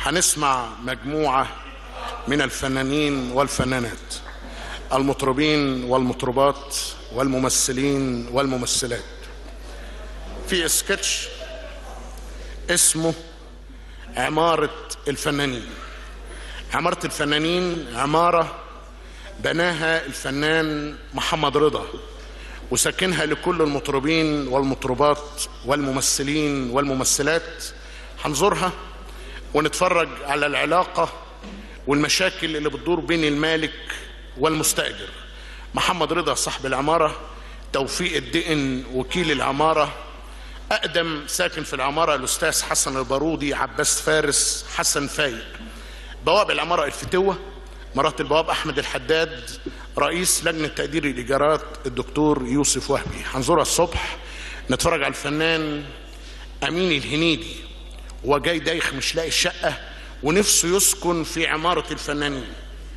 هنسمع مجموعة من الفنانين والفنانات المطربين والمطربات والممثلين والممثلات في سكتش اسمه عمارة الفنانين عمارة الفنانين عمارة بناها الفنان محمد رضا وسكنها لكل المطربين والمطربات والممثلين والممثلات هنزورها ونتفرج على العلاقة والمشاكل اللي بتدور بين المالك والمستأجر محمد رضا صاحب العمارة توفيق الدقن وكيل العمارة أقدم ساكن في العمارة الأستاذ حسن البارودي عباس فارس حسن فايق بواب العمارة الفتوة مرات البواب أحمد الحداد رئيس لجنة تقدير الإيجارات الدكتور يوسف وهبي هنزورها الصبح نتفرج على الفنان أمين الهنيدي هو جاي دايخ مش لاقي الشقة ونفسه يسكن في عمارة الفنانين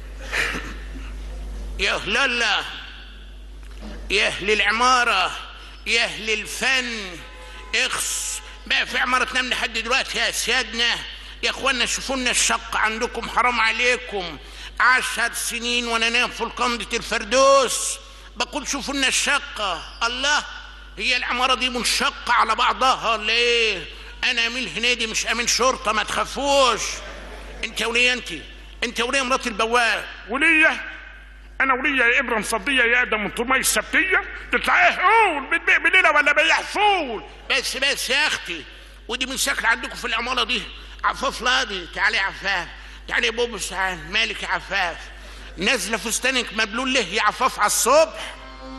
يا أهل الله يا أهل العمارة يا أهل الفن اخص بقى في عمارتنا من لحد دلوقتي يا سيادنا يا اخوانا شوفوا لنا الشقة عندكم حرام عليكم عشر سنين وانا نايم في القندة الفردوس بقول شوفوا لنا الشقة الله هي العمارة دي منشقة على بعضها ليه انا امين هنيدي مش امين شرطة ما تخافوش انت وليه انت انت وليه مرات البواب ولية انا ولية يا ابره مصدية يا ادم من طول السبتية تطلع ايه قول بتبيع بليلة ولا بيع فول بس بس يا اختي ودي من ساكنة عندكم في العمارة دي عفاف لاضي تعالي يا عفاف تعالي يا بوبو سعان مالك يا عفاف نازلة فستانك مبلول ليه يا عفاف على الصبح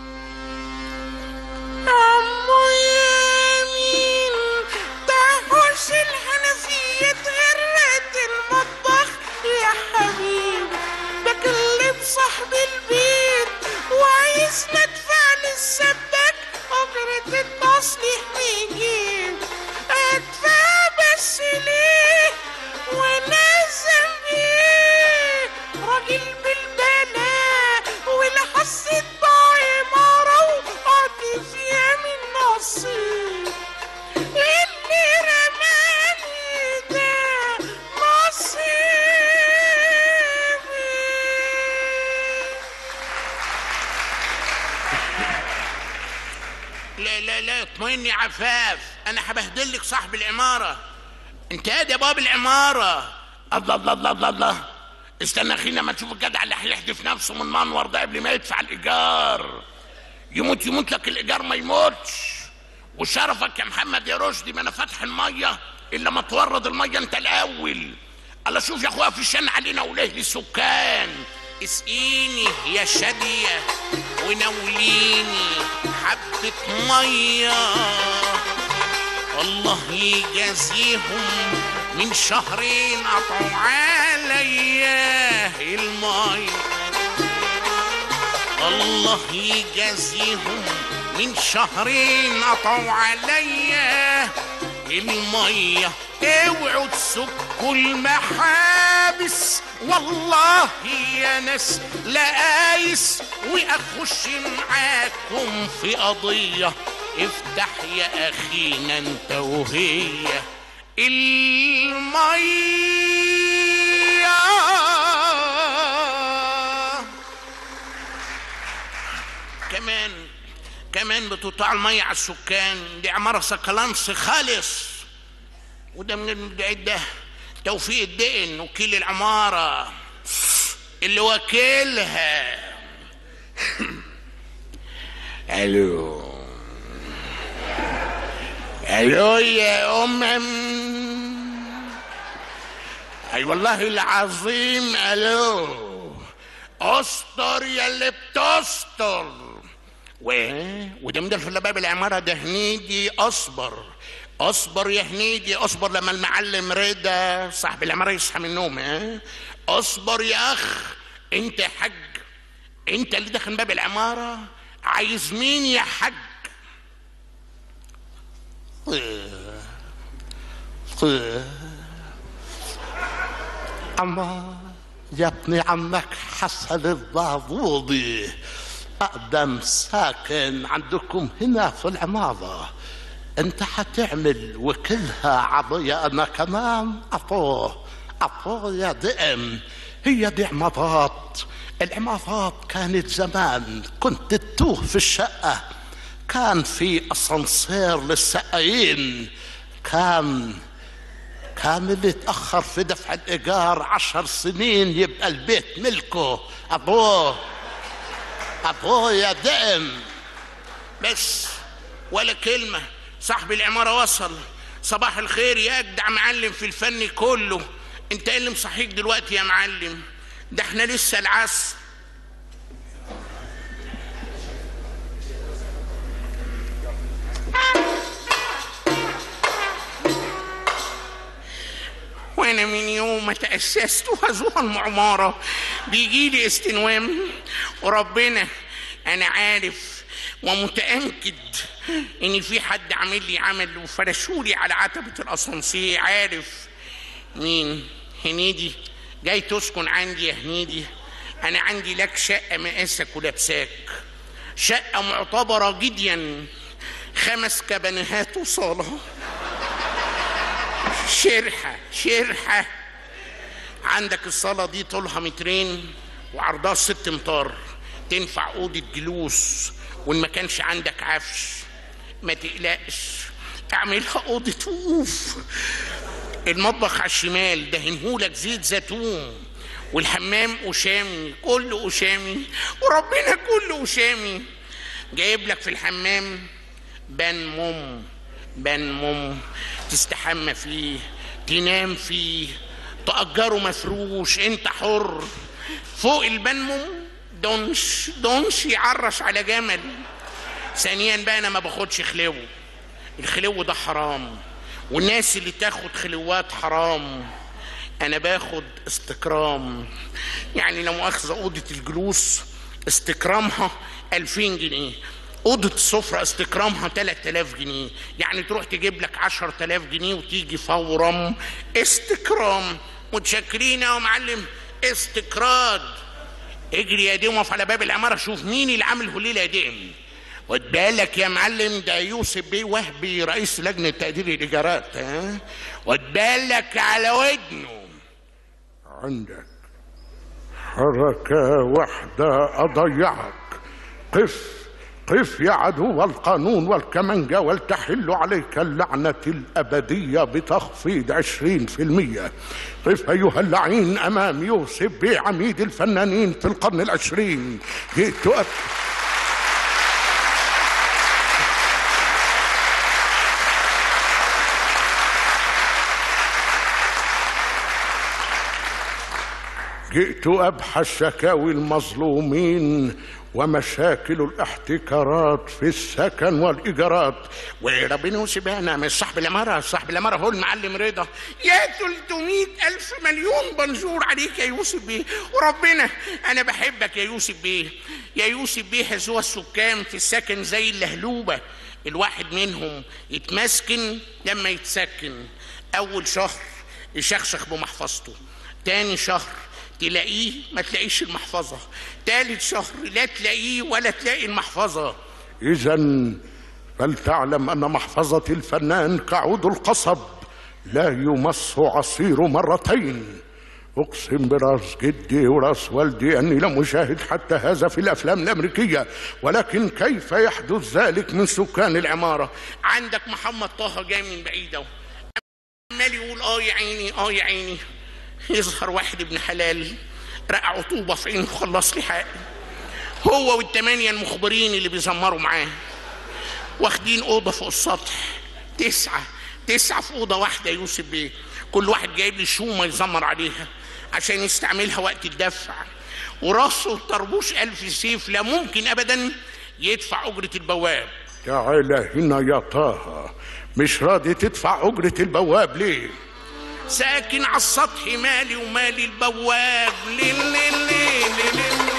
عمو يمين تحوش الحنفية تغرد المطبخ يا حبيبي بكلم صاحب البيت وعايز ندفع للسباك أجرة التصليح بيجيب أدفع بس ليه وأنا ذنبي راجل بالبلاء والحسد بعمارة وقعد فيها من نصيب اللي رماني ده نصيبي لا لا لا اطمئن يا عفاف انا هبهدل لك صاحب العمارة انت يا باب العمارة الله الله الله الله الله استنى اخينا ما تشوف الجدع اللي هيحدف نفسه من منور ده قبل ما يدفع الايجار يموت يموت لك الايجار ما يموتش وشرفك يا محمد يا رشدي ما انا فاتح الميه الا ما تورد الميه انت الاول الله شوف يا اخويا في الشن علينا وليه السكان اسقيني يا شادية ونوليني حبة مية الله يجازيهم من شهرين قطعوا عليا المي الله يجازيهم من شهرين قطعوا عليا المية اوعوا تسكوا المحابس والله يا ناس لاقايس واخش معاكم في قضية افتح يا اخينا انت وهي المية كمان كمان بتقطع المية على السكان دي عمارة سكلانس خالص وده من البعيد ده توفيق الدقن وكيل العمارة اللي وكيلها الو الو يا ام اي والله العظيم الو استر يا اللي بتستر و وده من في باب العماره ده هنيدي اصبر اصبر يا هنيدي اصبر لما المعلم رضا صاحب العماره يصحى من النوم ها اصبر يا اخ انت يا حاج انت اللي داخل باب العماره عايز مين يا حاج أما يا ابن عمك حسن الضابوضي أقدم ساكن عندكم هنا في العمارة أنت حتعمل وكلها عضية أنا كمان أطوه أبويا دقم هي دي عمارات العمارات كانت زمان كنت تتوه في الشقة كان في أسانسير للسقايين كان كان اللي اتأخر في دفع الإيجار عشر سنين يبقى البيت ملكه أبوه أبويا دقم بس ولا كلمة صاحب العمارة وصل صباح الخير يا أجدع معلم في الفن كله انت ايه اللي مصحيك دلوقتي يا معلم ده احنا لسه العصر وانا من يوم ما تاسست وهزوها المعماره بيجي لي استنوام وربنا انا عارف ومتاكد ان في حد عامل لي عمل وفرشولي على عتبه الاسانسير عارف مين هنيدي جاي تسكن عندي يا هنيدي انا عندي لك شقه مقاسك ولابساك شقه معتبره جدا خمس كبنهات وصاله شرحة شرحة عندك الصالة دي طولها مترين وعرضها ست امتار تنفع أوضة جلوس وإن ما كانش عندك عفش ما تقلقش اعملها أوضة وقوف المطبخ على الشمال دهنهولك زيت زيتون والحمام قشامي كله قشامي وربنا كله قشامي جايب لك في الحمام بان مم بان مم تستحمى فيه تنام فيه تأجره مفروش انت حر فوق البنمو دونش دونش يعرش على جمل ثانيا بقى انا ما باخدش خلو الخلو ده حرام والناس اللي تاخد خلوات حرام انا باخد استكرام يعني لو مؤاخذة اوضة الجلوس استكرامها 2000 جنيه أوضة السفرة استكرامها 3000 جنيه يعني تروح تجيب لك 10000 جنيه وتيجي فورا استكرام متشكرين يا معلم استكراد اجري يا ديم وقف على باب العمارة شوف مين اللي عامل هليلة يا ديم خد بالك يا معلم ده يوسف بيه وهبي رئيس لجنة تقدير الإيجارات ها خد بالك على ودنه عندك حركة واحدة أضيعك قف قف يا عدو القانون والكمنجة ولتحل عليك اللعنة الأبدية بتخفيض عشرين في المية قف أيها اللعين أمام يوسف بيه عميد الفنانين في القرن العشرين جئت أت... جئت أبحث شكاوي المظلومين ومشاكل الاحتكارات في السكن والإيجارات وربنا يسيبها مش صاحب العمارة صاحب العمارة هو المعلم رضا يا 300 ألف مليون بنزور عليك يا يوسف بيه وربنا أنا بحبك يا يوسف بيه يا يوسف بيه هزوها السكان في السكن زي اللهلوبة الواحد منهم يتمسكن لما يتسكن أول شهر يشخشخ بمحفظته تاني شهر تلاقيه ما تلاقيش المحفظة تالت شهر لا تلاقيه ولا تلاقي المحفظة إذا فلتعلم أن محفظة الفنان كعود القصب لا يمص عصير مرتين أقسم براس جدي وراس والدي أني لم أشاهد حتى هذا في الأفلام الأمريكية ولكن كيف يحدث ذلك من سكان العمارة عندك محمد طه جاي من بعيد اهو عمال يقول اه يا عيني اه يا عيني يظهر واحد ابن حلال رقع طوبه في عينه وخلص لي حقي هو والثمانيه المخبرين اللي بيزمروا معاه واخدين اوضه فوق السطح تسعه تسعه في اوضه واحده يوسف بيه كل واحد جايب لي شومه يزمر عليها عشان يستعملها وقت الدفع وراسه طربوش ألف سيف لا ممكن أبدا يدفع أجرة البواب تعال هنا يا طه مش راضي تدفع أجرة البواب ليه؟ ساكن على السطح مالي ومالي البواب ليل ليل ليل ليل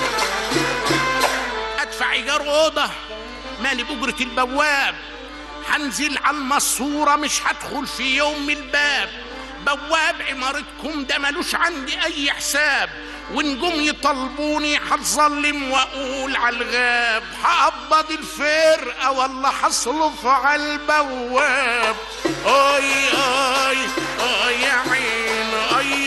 ادفع ايجار اوضه مالي باجره البواب هنزل على الماسوره مش هدخل في يوم الباب بواب عمارتكم ده ملوش عندي اي حساب ونجوم يطلبوني هتظلم واقول على الغاب هقبض الفرقه ولا هصرف على البواب اي اي اي يا عين اي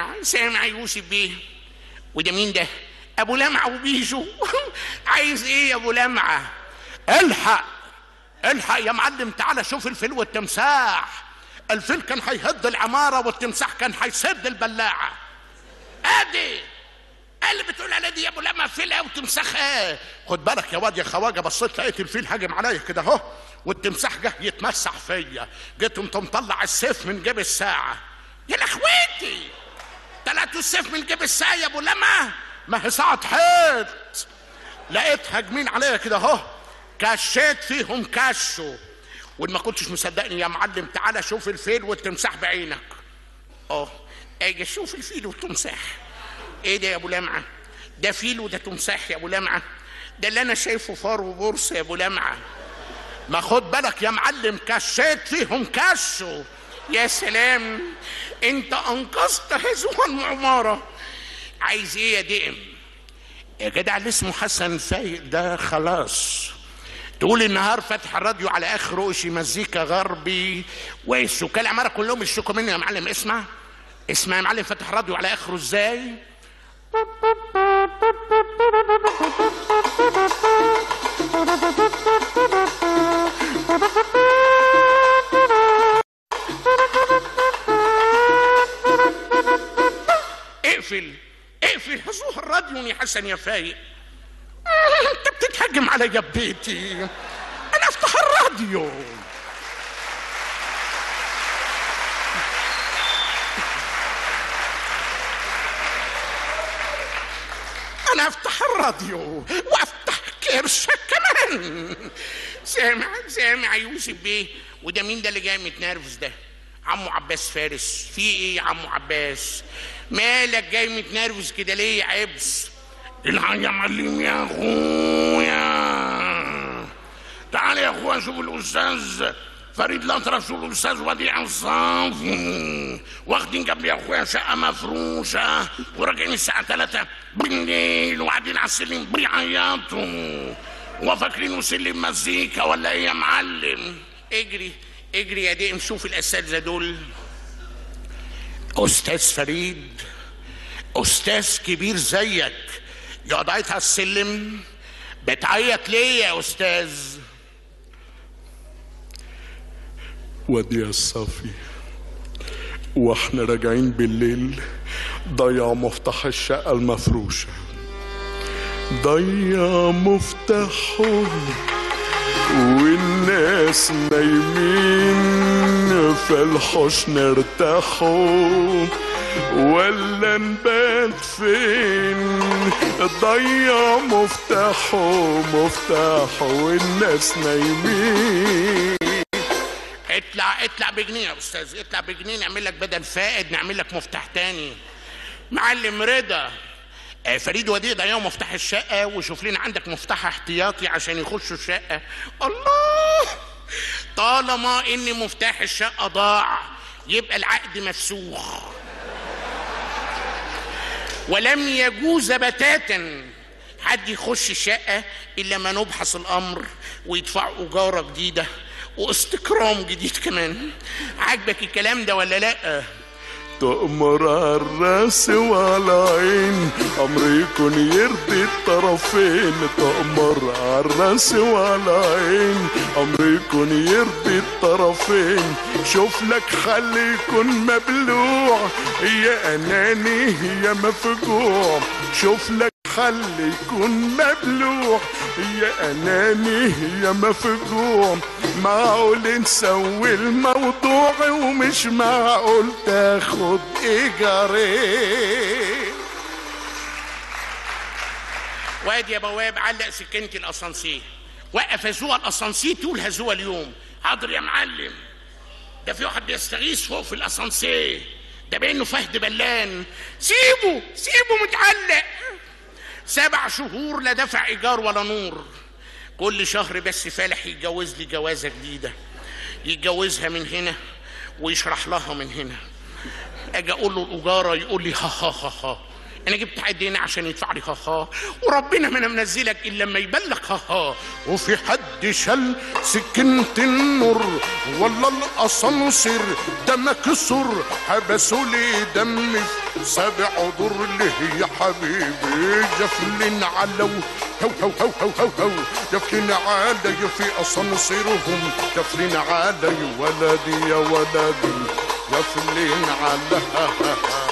سامع سامع يوسف بيه وده مين ده ابو لمعه وبيجو عايز ايه يا ابو لمعه الحق الحق يا معلم تعالى شوف الفيل والتمساح الفيل كان هيهد العمارة والتمساح كان هيسد البلاعة ادي اللي بتقول على دي يا ابو لمعه فيل او تمساح ايه خد بالك يا واد يا خواجة بصيت لقيت الفيل هاجم عليا كده اهو والتمساح جه يتمسح فيا جيت قمت مطلع السيف من جيب الساعة يا لخويتي طلعتوا السيف من جيب الساعه يا ابو لمعه ما هي ساعة حيط لقيت هاجمين عليا كده اهو كشيت فيهم كشوا وان ما كنتش مصدقني يا معلم تعالى شوف الفيل والتمساح بعينك اه اجي اشوف الفيل والتمساح ايه ده يا ابو لمعه ده فيل وده تمساح يا ابو لمعه ده اللي انا شايفه فار وبورصه يا ابو لمعه ما خد بالك يا معلم كشيت فيهم كشوا يا سلام انت انقذت هذه العماره عايز ايه يا دقم يا جدع اللي اسمه حسن فايق ده خلاص طول النهار فاتح الراديو على اخره شي مزيكا غربي والسكان العماره كلهم يشتكوا مني يا معلم اسمع اسمع يا معلم فاتح الراديو على اخره ازاي اقفل اقفل هزوه الراديو يا حسن يا فايق انت بتتهجم عليا ببيتي انا افتح الراديو انا افتح الراديو وافتح كرشك كمان سامع سامع يوسف بيه وده مين ده اللي جاي متنرفز ده عمو عباس فارس في ايه يا عمو عباس مالك جاي متنرفز كده ليه يا عبس الحق يا معلم يا اخويا تعال يا اخويا شوف الاستاذ فريد الاطرش والاستاذ وديع الصافي واخدين جنبي يا اخويا شقه مفروشه وراجعين الساعه 3 بالليل وقاعدين على السلم بيعيطوا وفاكرينه سلم مزيكا ولا ايه يا معلم اجري اجري يا دقم شوف الاساتذه دول استاذ فريد استاذ كبير زيك يقعد عيط على السلم بتعيط ليه يا استاذ وديع الصافي واحنا راجعين بالليل ضيع مفتاح الشقة المفروشة ضيع مفتاحه والناس نايمين في الحشن ارتاحوا ولا نبات فين ضيع مفتاحه مفتاحه والناس نايمين اطلع اطلع بجنيه يا استاذ اطلع بجنيه نعمل لك بدل فائد نعمل لك مفتاح تاني معلم رضا آه، فريد وديع ضيعوا مفتاح الشقه وشوف لنا عندك مفتاح احتياطي عشان يخشوا الشقه الله طالما ان مفتاح الشقه ضاع يبقى العقد مفسوخ ولم يجوز بتاتا حد يخش الشقه الا ما نبحث الامر ويدفعوا اجاره جديده واستكرام جديد كمان عاجبك الكلام ده ولا لا تأمر على الراس وعلى العين أمر يكون يرضي الطرفين تأمر على الراس وعلى العين أمر يكون يرضي الطرفين شوف لك حل يكون مبلوع يا أناني يا مفجوع شوف لك حل يكون مبلوع يا أناني يا مفجوع معقول نسوي الموضوع ومش معقول تاخد إيجارين واد يا بواب علق سكينة الاسانسير وقف هزوها الاسانسير طول هزوها اليوم حاضر يا معلم ده في واحد بيستغيث فوق في الاسانسير ده بانه فهد بلان سيبه سيبه متعلق سبع شهور لا دفع ايجار ولا نور كل شهر بس فالح يتجوز لي جوازه جديده يتجوزها من هنا ويشرح لها من هنا اجي اقول له الاجاره يقول لي ها ها ها ها انا جبت حد هنا عشان يدفع لي ها وربنا ما انا منزلك الا لما يبلغ ها وفي حد شل سكينة النور ولا الأسانسير دم كسر حبسوا لي دم في سابع عذر ليه يا حبيبي جفلين علو هو هو هو هو هو هو جفلين علي في أسانسيرهم جفلين علي ولدي يا ولدي جفلين علي